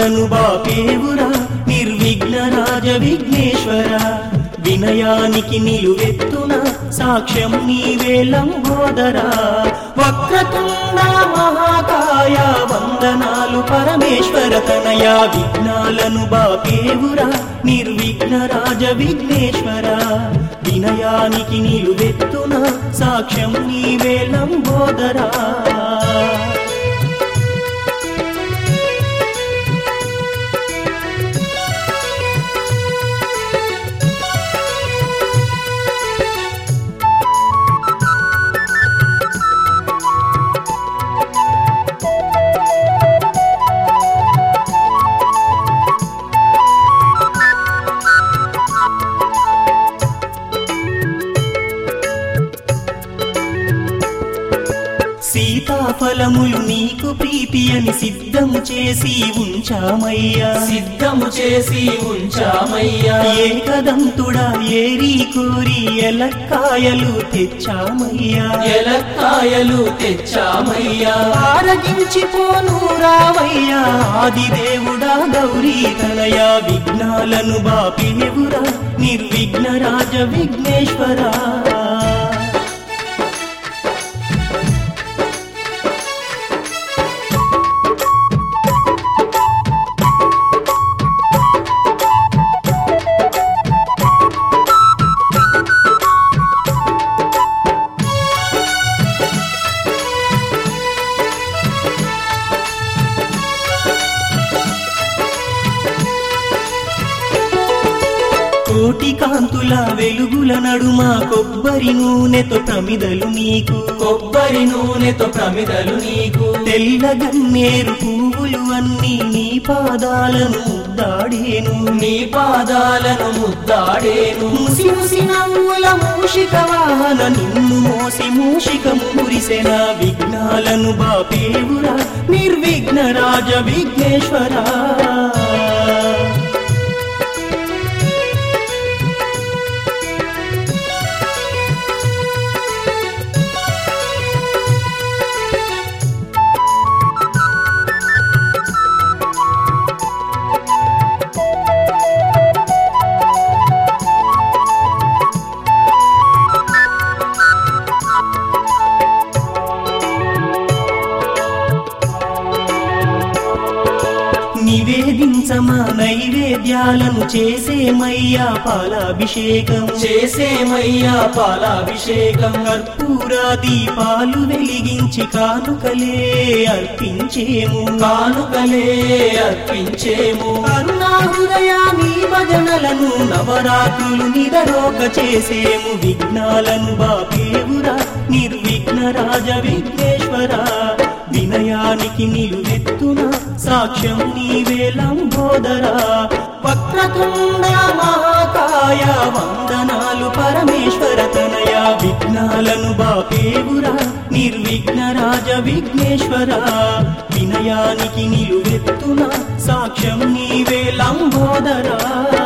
విఘ్నాలను బాపేవురా నిర్విఘ్న రాజ విఘ్నేశ్వర వినయానికి నిలువెత్తున సాక్ష్యం నీవే లంబోదరా వక్రతుండ మహాకాయ వందనాలు పరమేశ్వర తనయ విఘ్నాలను బాపేవురా నిర్విఘ్న రాజ విఘ్నేశ్వర వినయానికి నిలువెత్తున సాక్ష్యం నీవే లంబోదరా సీతాఫలములు నీకు ప్రీతి అని సిద్ధము చేసి ఉంచామయ్యా సిద్ధము చేసి ఉంచామయ్యా ఏకదంతుడా ఏరి కోరి ఎలక్కాయలు తెచ్చామయ్యా ఎలక్కాయలు తెచ్చామయ్యా ఆరగించిపోను రావయ్యా ఆది దేవుడా గౌరీ తనయ విఘ్నాలను బాపేవురా నిర్విఘ్న రాజ విఘ్నేశ్వరా కోటి కాంతుల వెలుగుల నడుమ కొబ్బరి నూనెతో ప్రమిదలు నీకు కొబ్బరి నూనెతో ప్రమిదలు నీకు తెల్ల గన్నేరు పువ్వులు అన్నీ నీ పాదాలను ముద్దాడేను నీ పాదాలను ముద్దాడేను ముసి ముసి నవ్వుల మూషిక వాహన నిన్ను మోసి మూషిక మురిసెన విఘ్నాలను బాపేవురా నిర్విఘ్న రాజ విఘ్నేశ్వరా నివేదించమా నైవేద్యాలను చేసేమయ్యా పాలాభిషేకం చేసేమయ్యా పాలాభిషేకం కర్పూర దీపాలు వెలిగించి కానుకలే అర్పించేము కానుకలే అర్పించేము కరుణాహృదయామి భజనలను నవరాత్రులు నిదరోక చేసేము విఘ్నాలను బాపేవురా నిర్విఘ్న రాజ విఘ్నేశ్వర వినయానికి నిలువెత్తున సాక్ష్యం నీవే లంబోదరా వక్రతుండ మహాకాయ వందనాలు పరమేశ్వర తనయ విఘ్నాలను బాపేవురా నిర్విఘ్న రాజ విఘ్నేశ్వర వినయానికి నిలువెత్తున సాక్ష్యం నీవే లంబోదరా